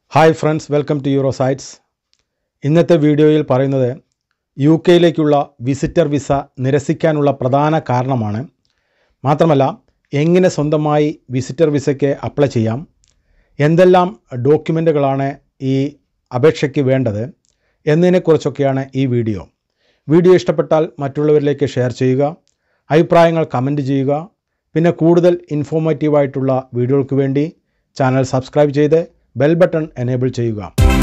hi friends welcome to Euro sites ഇന്നത്തെ വീഡിയോയിൽ പറയുന്നത് യു കെയിലേക്കുള്ള വിസിറ്റർ വിസ നിരസിക്കാനുള്ള പ്രധാന കാരണമാണ് മാത്രമല്ല എങ്ങനെ സ്വന്തമായി വിസിറ്റർ വിസയ്ക്ക് അപ്ലൈ ചെയ്യാം എന്തെല്ലാം ഡോക്യുമെൻറ്റുകളാണ് ഈ അപേക്ഷയ്ക്ക് വേണ്ടത് എന്നതിനെക്കുറിച്ചൊക്കെയാണ് ഈ വീഡിയോ വീഡിയോ ഇഷ്ടപ്പെട്ടാൽ മറ്റുള്ളവരിലേക്ക് ഷെയർ ചെയ്യുക അഭിപ്രായങ്ങൾ കമൻറ്റ് ചെയ്യുക പിന്നെ കൂടുതൽ ഇൻഫോർമേറ്റീവായിട്ടുള്ള വീഡിയോകൾക്ക് വേണ്ടി ചാനൽ സബ്സ്ക്രൈബ് ചെയ്ത് ബെൽ ബട്ടൺ എനേബിൾ ചെയ്യുക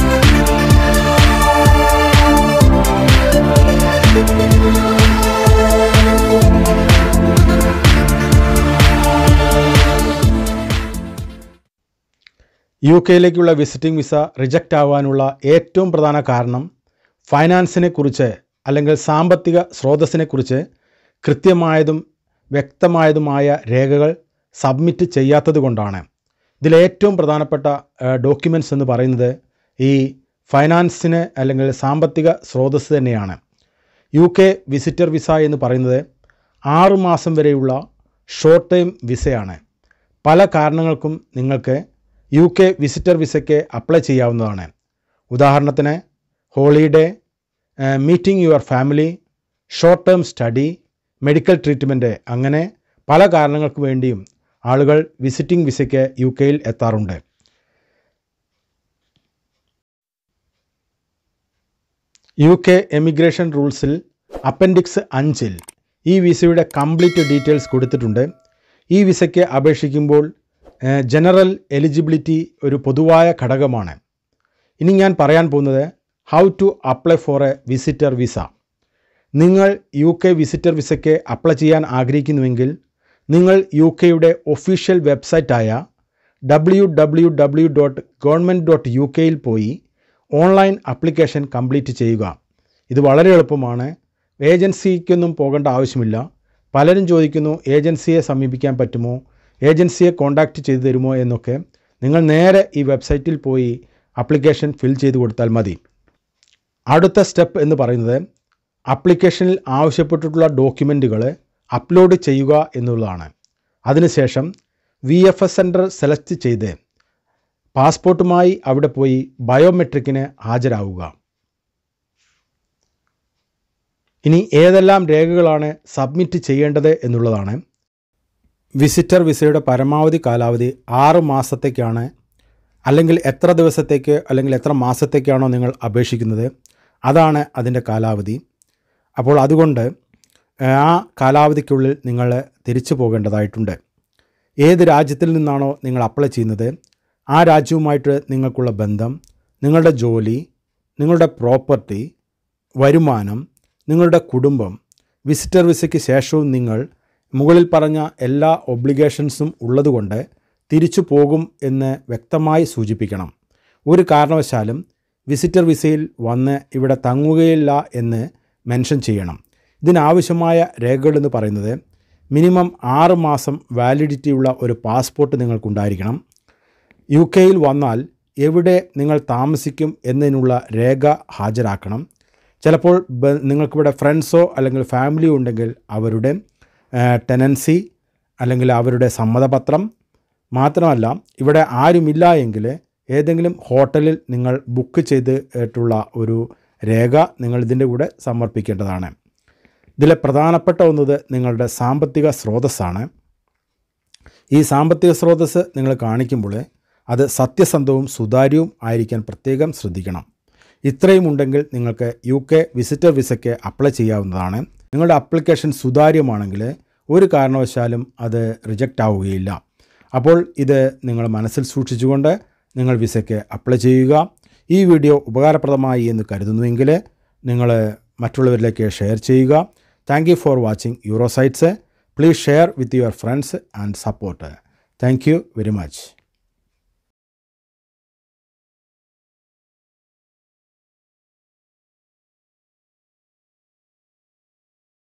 യു കെയിലേക്കുള്ള വിസിറ്റിംഗ് വിസ റിജക്റ്റ് ആവാനുള്ള ഏറ്റവും പ്രധാന കാരണം ഫൈനാൻസിനെ കുറിച്ച് അല്ലെങ്കിൽ സാമ്പത്തിക സ്രോതസ്സിനെക്കുറിച്ച് കൃത്യമായതും വ്യക്തമായതുമായ രേഖകൾ സബ്മിറ്റ് ചെയ്യാത്തത് കൊണ്ടാണ് ഇതിലേറ്റവും പ്രധാനപ്പെട്ട ഡോക്യുമെൻറ്റ്സ് എന്ന് പറയുന്നത് ഈ ഫൈനാൻസിന് അല്ലെങ്കിൽ സാമ്പത്തിക സ്രോതസ്സ് തന്നെയാണ് യു കെ വിസിറ്റർ വിസ എന്ന് പറയുന്നത് ആറ് മാസം വരെയുള്ള ഷോർട്ട് ടൈം വിസയാണ് പല കാരണങ്ങൾക്കും നിങ്ങൾക്ക് യു കെ വിസിറ്റർ വിസയ്ക്ക് അപ്ലൈ ചെയ്യാവുന്നതാണ് ഉദാഹരണത്തിന് holiday meeting your family short term study medical treatment അങ്ങനെ പല കാരണങ്ങൾക്ക് വേണ്ടിയും ആളുകൾ വിസിറ്റിംഗ് വിസയ്ക്ക് യു കെയിൽ എത്താറുണ്ട് യു കെ എമിഗ്രേഷൻ റൂൾസിൽ അപ്പൻഡിക്സ് അഞ്ചിൽ ഈ വിസയുടെ കംപ്ലീറ്റ് ഡീറ്റെയിൽസ് കൊടുത്തിട്ടുണ്ട് ഈ വിസയ്ക്ക് അപേക്ഷിക്കുമ്പോൾ ജനറൽ എലിജിബിലിറ്റി ഒരു പൊതുവായ ഘടകമാണ് ഇനി ഞാൻ പറയാൻ പോകുന്നത് how to apply for a visitor visa നിങ്ങൾ യു കെ വിസിറ്റർ വിസയ്ക്ക് അപ്ലൈ ചെയ്യാൻ ആഗ്രഹിക്കുന്നുവെങ്കിൽ നിങ്ങൾ യു കെയുടെ ഒഫീഷ്യൽ വെബ്സൈറ്റായ W W W dot government dot U കെയിൽ പോയി ഓൺലൈൻ ആപ്ലിക്കേഷൻ കംപ്ലീറ്റ് ചെയ്യുക ഇത് വളരെ എളുപ്പമാണ് ഏജൻസിക്കൊന്നും പോകേണ്ട ആവശ്യമില്ല പലരും ചോദിക്കുന്നു ഏജൻസിയെ സമീപിക്കാൻ പറ്റുമോ ഏജൻസിയെ കോൺടാക്റ്റ് ചെയ്തു തരുമോ എന്നൊക്കെ നിങ്ങൾ നേരെ ഈ വെബ്സൈറ്റിൽ പോയി ആപ്ലിക്കേഷൻ ഫിൽ ചെയ്ത് കൊടുത്താൽ മതി അടുത്ത സ്റ്റെപ്പ് എന്ന് പറയുന്നത് ആപ്ലിക്കേഷനിൽ ആവശ്യപ്പെട്ടിട്ടുള്ള ഡോക്യുമെൻറ്റുകൾ അപ്ലോഡ് ചെയ്യുക എന്നുള്ളതാണ് അതിനുശേഷം V F S centre select ചെയ്ത് പാസ്പോർട്ടുമായി അവിടെ പോയി ബയോമെട്രിക്കിന് ഹാജരാവുക ഇനി ഏതെല്ലാം രേഖകളാണ് സബ്മിറ്റ് ചെയ്യേണ്ടത് എന്നുള്ളതാണ് വിസിറ്റർ വിസയുടെ പരമാവധി കാലാവധി ആറ് മാസത്തേക്കാണ് അല്ലെങ്കിൽ എത്ര ദിവസത്തേക്ക് അല്ലെങ്കിൽ എത്ര മാസത്തേക്കാണോ നിങ്ങൾ അപേക്ഷിക്കുന്നത് അതാണ് അതിൻ്റെ കാലാവധി അപ്പോൾ അതുകൊണ്ട് ആ കാലാവധിക്കുള്ളിൽ നിങ്ങൾ തിരിച്ചു പോകേണ്ടതായിട്ടുണ്ട് ഏത് രാജ്യത്തിൽ നിന്നാണോ നിങ്ങൾ അപ്ലൈ ചെയ്യുന്നത് ആ രാജ്യവുമായിട്ട് നിങ്ങൾക്കുള്ള ബന്ധം നിങ്ങളുടെ ജോലി നിങ്ങളുടെ പ്രോപ്പർട്ടി വരുമാനം നിങ്ങളുടെ കുടുംബം വിസിറ്റർ വിസയ്ക്ക് ശേഷവും നിങ്ങൾ മുകളിൽ പറഞ്ഞ എല്ലാ ഒബ്ലിഗേഷൻസും ഉള്ളതുകൊണ്ട് തിരിച്ചു പോകും എന്ന് വ്യക്തമായി സൂചിപ്പിക്കണം ഒരു കാരണവശാലും വിസിറ്റർ വിസയിൽ വന്ന് ഇവിടെ തങ്ങുകയില്ല എന്ന് മെൻഷൻ ചെയ്യണം ഇതിനാവശ്യമായ രേഖകളെന്ന് പറയുന്നത് മിനിമം ആറ് മാസം വാലിഡിറ്റിയുള്ള ഒരു പാസ്പോർട്ട് നിങ്ങൾക്കുണ്ടായിരിക്കണം യു കെയിൽ വന്നാൽ എവിടെ നിങ്ങൾ താമസിക്കും എന്നതിനുള്ള രേഖ ഹാജരാക്കണം ചിലപ്പോൾ നിങ്ങൾക്കിവിടെ ഫ്രണ്ട്സോ അല്ലെങ്കിൽ ഫാമിലിയോ ഉണ്ടെങ്കിൽ അവരുടെ ടെനൻസി അല്ലെങ്കിൽ അവരുടെ സമ്മതപത്രം മാത്രമല്ല ഇവിടെ ആരുമില്ല എങ്കിൽ ഏതെങ്കിലും ഹോട്ടലിൽ നിങ്ങൾ ബുക്ക് ചെയ്തിട്ടുള്ള ഒരു രേഖ നിങ്ങൾ ഇതിൻ്റെ കൂടെ സമർപ്പിക്കേണ്ടതാണ് ഇതിലെ പ്രധാനപ്പെട്ട ഒന്നത് നിങ്ങളുടെ സാമ്പത്തിക സ്രോതസ്സാണ് ഈ സാമ്പത്തിക സ്രോതസ്സ് നിങ്ങൾ കാണിക്കുമ്പോൾ അത് സത്യസന്ധവും സുതാര്യവും ആയിരിക്കാൻ പ്രത്യേകം ശ്രദ്ധിക്കണം ഇത്രയും ഉണ്ടെങ്കിൽ നിങ്ങൾക്ക് യു കെ വിസിറ്റർ വിസയ്ക്ക് അപ്ലൈ ചെയ്യാവുന്നതാണ് നിങ്ങളുടെ അപ്ലിക്കേഷൻ സുതാര്യമാണെങ്കിൽ ഒരു കാരണവശാലും അത് റിജക്റ്റ് ആവുകയില്ല അപ്പോൾ ഇത് നിങ്ങൾ മനസ്സിൽ സൂക്ഷിച്ചുകൊണ്ട് നിങ്ങൾ വിസയ്ക്ക് അപ്ലൈ ചെയ്യുക ഈ വീഡിയോ ഉപകാരപ്രദമായി എന്ന് കരുതുന്നുവെങ്കിൽ നിങ്ങൾ മറ്റുള്ളവരിലേക്ക് ഷെയർ ചെയ്യുക thank you for watching Euro Sites please share with your friends and support thank you very much